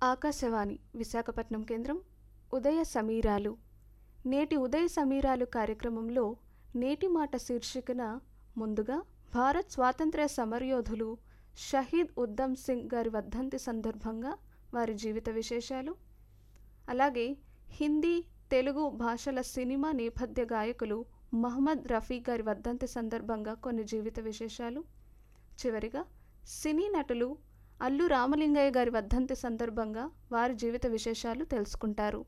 ఆకాశవాణి విశాఖపట్నం కేంద్రం ఉదయ సమీరాలు నేటి ఉదయ సమీరాలు కార్యక్రమంలో నేటి మాట శీర్షికన ముందుగా భారత్ స్వాతంత్ర్య సమరయోధులు షహీద్ ఉద్దమ్ సింగ్ గారి వర్ధంతి సందర్భంగా వారి జీవిత విశేషాలు అలాగే హిందీ తెలుగు భాషల సినిమా నేపథ్య గాయకులు మహమ్మద్ రఫీ గారి వర్ధంతి సందర్భంగా కొన్ని జీవిత విశేషాలు చివరిగా సినీ నటులు అల్లు రామలింగయ్య గారి వర్ధంతి సందర్భంగా వారి జీవిత విశేషాలు తెలుసుకుంటారు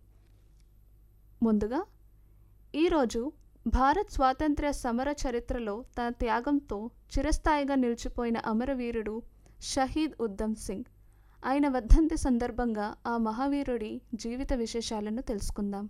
ముందుగా ఈరోజు భారత్ స్వాతంత్ర్య సమర చరిత్రలో తన త్యాగంతో చిరస్థాయిగా నిలిచిపోయిన అమరవీరుడు షహీద్ ఉద్దమ్ సింగ్ ఆయన వర్ధంతి సందర్భంగా ఆ మహావీరుడి జీవిత విశేషాలను తెలుసుకుందాం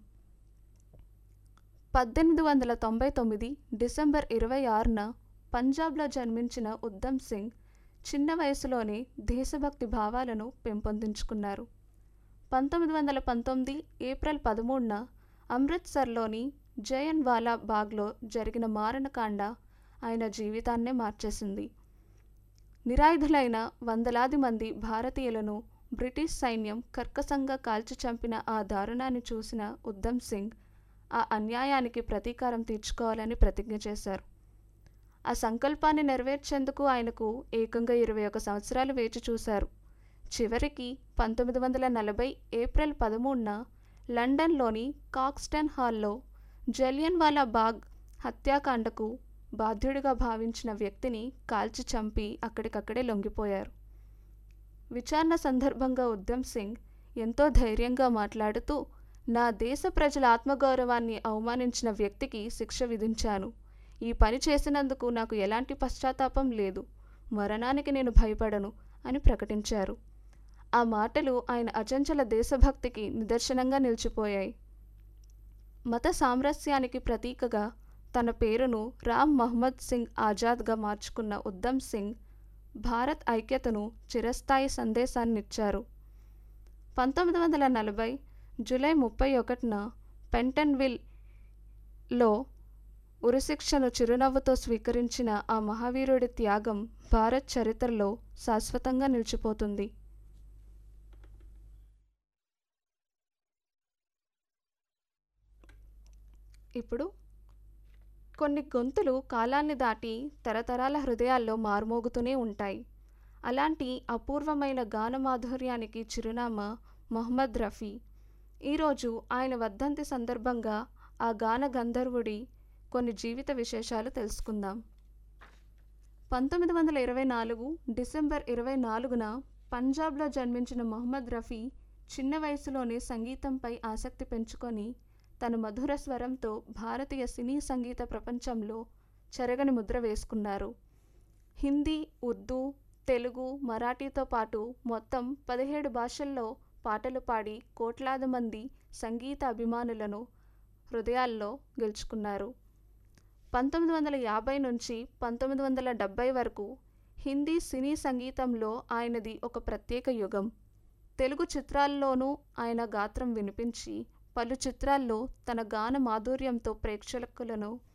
పద్దెనిమిది వందల తొంభై తొమ్మిది డిసెంబర్ ఇరవై ఆరున పంజాబ్లో జన్మించిన ఉద్దమ్ సింగ్ చిన్న వయసులోనే దేశభక్తి భావాలను పెంపొందించుకున్నారు పంతొమ్మిది వందల పంతొమ్మిది ఏప్రిల్ పదమూడున అమృత్సర్లోని జయన్ వాలా బాగ్లో జరిగిన మారణకాండ ఆయన జీవితాన్నే మార్చేసింది నిరాయుధులైన వందలాది మంది భారతీయులను బ్రిటిష్ సైన్యం కర్కసంగా కాల్చి చంపిన ఆ దారుణాన్ని చూసిన ఉద్దమ్ సింగ్ ఆ అన్యాయానికి ప్రతీకారం తీర్చుకోవాలని ప్రతిజ్ఞ చేశారు ఆ సంకల్పాన్ని నెరవేర్చేందుకు ఆయనకు ఏకంగా ఇరవై ఒక సంవత్సరాలు వేచి చూశారు చివరికి పంతొమ్మిది వందల నలభై ఏప్రిల్ పదమూడున లండన్లోని కాక్స్టన్ హాల్లో జలియన్వాలా బాగ్ హత్యాకాండకు బాధ్యుడిగా భావించిన వ్యక్తిని కాల్చి చంపి అక్కడికక్కడే లొంగిపోయారు విచారణ సందర్భంగా ఉద్దమ్ సింగ్ ఎంతో ధైర్యంగా మాట్లాడుతూ నా దేశ ప్రజల ఆత్మగౌరవాన్ని అవమానించిన వ్యక్తికి శిక్ష విధించాను ఈ పని చేసినందుకు నాకు ఎలాంటి పశ్చాత్తాపం లేదు మరణానికి నేను భయపడను అని ప్రకటించారు ఆ మాటలు ఆయన అచంచల దేశభక్తికి నిదర్శనంగా నిలిచిపోయాయి మత సామరస్యానికి ప్రతీకగా తన పేరును రామ్ మహమ్మద్ సింగ్ ఆజాద్గా మార్చుకున్న ఉద్దమ్ సింగ్ భారత్ ఐక్యతను చిరస్థాయి సందేశాన్నిచ్చారు పంతొమ్మిది వందల నలభై జూలై ముప్పై ఒకటిన పెంటన్విల్లో ఉరిశిక్షను చిరునవ్వుతో స్వీకరించిన ఆ మహావీరుడి త్యాగం భారత్ చరిత్రలో శాశ్వతంగా నిలిచిపోతుంది ఇప్పుడు కొన్ని గొంతులు కాలాన్ని దాటి తరతరాల హృదయాల్లో మారుమోగుతూనే ఉంటాయి అలాంటి అపూర్వమైన గాన మాధుర్యానికి చిరునామా మొహమ్మద్ రఫీ ఈరోజు ఆయన వర్ధంతి సందర్భంగా ఆ గాన గంధర్వుడి కొన్ని జీవిత విశేషాలు తెలుసుకుందాం పంతొమ్మిది వందల ఇరవై నాలుగు డిసెంబర్ ఇరవై నాలుగున పంజాబ్లో జన్మించిన మొహమ్మద్ రఫీ చిన్న వయసులోనే సంగీతంపై ఆసక్తి పెంచుకొని తన మధుర స్వరంతో భారతీయ సినీ సంగీత ప్రపంచంలో చెరగని ముద్ర వేసుకున్నారు హిందీ ఉర్దూ తెలుగు మరాఠీతో పాటు మొత్తం పదిహేడు భాషల్లో పాటలు పాడి కోట్లాది మంది సంగీత అభిమానులను హృదయాల్లో గెలుచుకున్నారు పంతొమ్మిది వందల యాభై నుంచి పంతొమ్మిది వందల డెబ్భై వరకు హిందీ సినీ సంగీతంలో ఆయనది ఒక ప్రత్యేక యుగం తెలుగు చిత్రాల్లోనూ ఆయన గాత్రం వినిపించి పలు చిత్రాల్లో తన గాన మాధుర్యంతో ప్రేక్షకులను